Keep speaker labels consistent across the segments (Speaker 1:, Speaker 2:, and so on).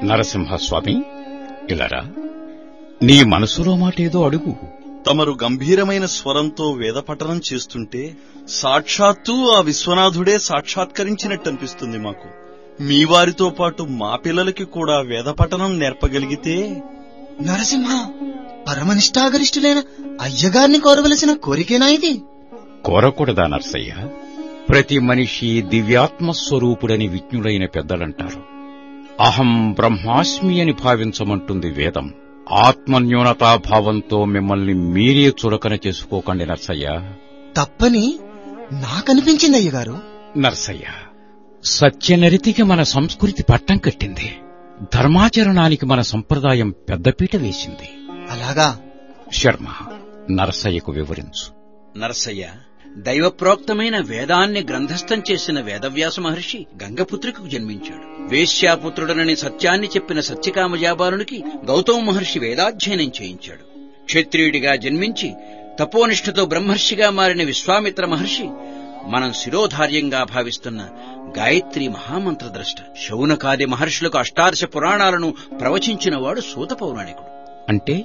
Speaker 1: నరసింహస్వామి ఇలారా నీ మనసులో మాటేదో అడుగు
Speaker 2: తమరు గంభీరమైన స్వరంతో వేదపఠనం చేస్తుంటే సాక్షాత్తు ఆ విశ్వనాథుడే సాక్షాత్కరించినట్టు అనిపిస్తుంది మాకు మీ వారితో పాటు మా పిల్లలకి కూడా వేదపఠనం నేర్పగలిగితే
Speaker 3: నరసింహ పరమనిష్టాగరిష్ఠులైన అయ్యగారిని కోరవలసిన కోరికేనా ఇది
Speaker 1: కోరకూడదా నర్సయ్య ప్రతి మనిషి దివ్యాత్మ స్వరూపుడని విజ్ఞులైన పెద్దలంటారు అహం బ్రహ్మాస్మి అని భావించమంటుంది వేదం ఆత్మన్యూనతాభావంతో మిమ్మల్ని మీరే చులకన చేసుకోకండి నర్సయ్య
Speaker 3: తప్పని నాకనిపించింది అయ్యగారు
Speaker 1: నర్సయ్య సత్యనరితికి మన సంస్కృతి పట్టం కట్టింది ధర్మాచరణానికి మన సంప్రదాయం పెద్దపీట వేసింది
Speaker 3: అలాగా
Speaker 1: శర్మ నరసయ్యకు వివరించు
Speaker 4: నరసయ్య దైవప్రోక్తమైన వేదాన్ని గ్రంథస్థం చేసిన వేదవ్యాస మహర్షి గంగపుత్రికకు జన్మించాడు వేశ్యాపుత్రుడనని సత్యాన్ని చెప్పిన సత్యకామజాబాలునికి గౌతమ మహర్షి వేదాధ్యయనం చేయించాడు క్షత్రియుడిగా జన్మించి తపోనిష్ఠతో బ్రహ్మర్షిగా మారిన విశ్వామిత్ర మహర్షి మనం శిరోధార్యంగా భావిస్తున్న గాయత్రి మహామంత్రద్రష్ట శౌనకాది మహర్షులకు అష్టాదశ పురాణాలను ప్రవచించినవాడు సూత పౌరాణికుడు
Speaker 1: అంటే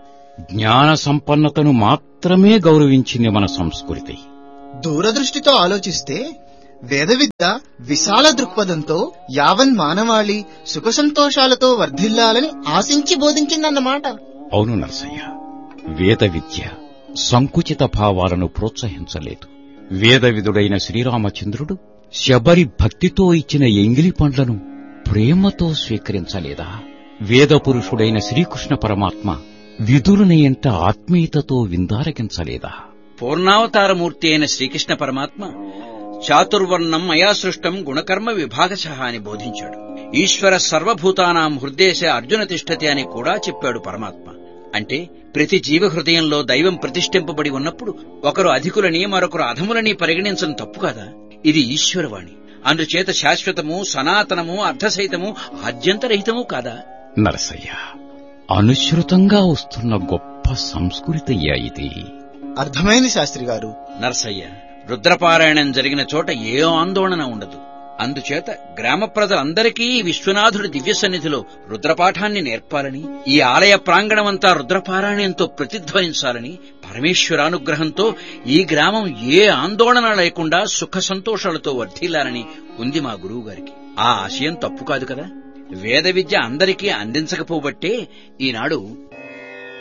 Speaker 1: జ్ఞాన సంపన్నతను మాత్రమే గౌరవించింది మన సంస్కృతి
Speaker 3: దూరదృష్టితో ఆలోచిస్తే వేద విద్య విశాల దృక్పథంతో యావన్ మానవాళి సుఖ సంతోషాలతో వర్ధిల్లాలని ఆశించి బోధించిందన్నమాట
Speaker 1: అవును నరసయ్య వేద విద్య సంకుచిత భావాలను ప్రోత్సహించలేదు వేదవిధుడైన శ్రీరామచంద్రుడు శబరి భక్తితో ఇచ్చిన ఎంగిలి పండ్లను ప్రేమతో స్వీకరించలేదా వేదపురుషుడైన శ్రీకృష్ణ పరమాత్మ విధులని ఎంత ఆత్మీయతతో విందారగించలేదా
Speaker 4: పూర్ణావతారమూర్తి అయిన శ్రీకృష్ణ పరమాత్మ చాతుర్వర్ణం మయా సృష్టం గుణకర్మ విభాగశ అని బోధించాడు ఈశ్వర సర్వభూతానాం హృదయశ అర్జున తిష్టతి అని కూడా చెప్పాడు పరమాత్మ అంటే ప్రతి జీవ హృదయంలో దైవం ప్రతిష్ఠింపబడి ఉన్నప్పుడు ఒకరు అధికులని మరొకరు అధములని పరిగణించడం తప్పు కాదా ఇది ఈశ్వరవాణి అందుచేత శాశ్వతము సనాతనము అర్ధసహితము ఆద్యంతరహితము కాదా
Speaker 1: నరసయ్య అనుసృతంగా వస్తున్న గొప్ప సంస్కృతయ్యా ఇది
Speaker 3: అర్థమైంది శాస్త్రి గారు
Speaker 4: నర్సయ్య రుద్రపారాయణం జరిగిన చోట ఏ ఆందోళన ఉండదు అందుచేత గ్రామ ప్రజలందరికీ విశ్వనాథుడి దివ్య సన్నిధిలో రుద్రపాఠాన్ని నేర్పాలని ఈ ఆలయ ప్రాంగణమంతా రుద్రపారాయణంతో ప్రతిధ్వనించాలని పరమేశ్వరానుగ్రహంతో ఈ గ్రామం ఏ ఆందోళన లేకుండా సుఖ సంతోషాలతో వర్ధిల్లాలని ఉంది మా గురువు గారికి ఆ ఆశయం తప్పు కాదు కదా వేద విద్య అందరికీ అందించకపోబట్టే ఈనాడు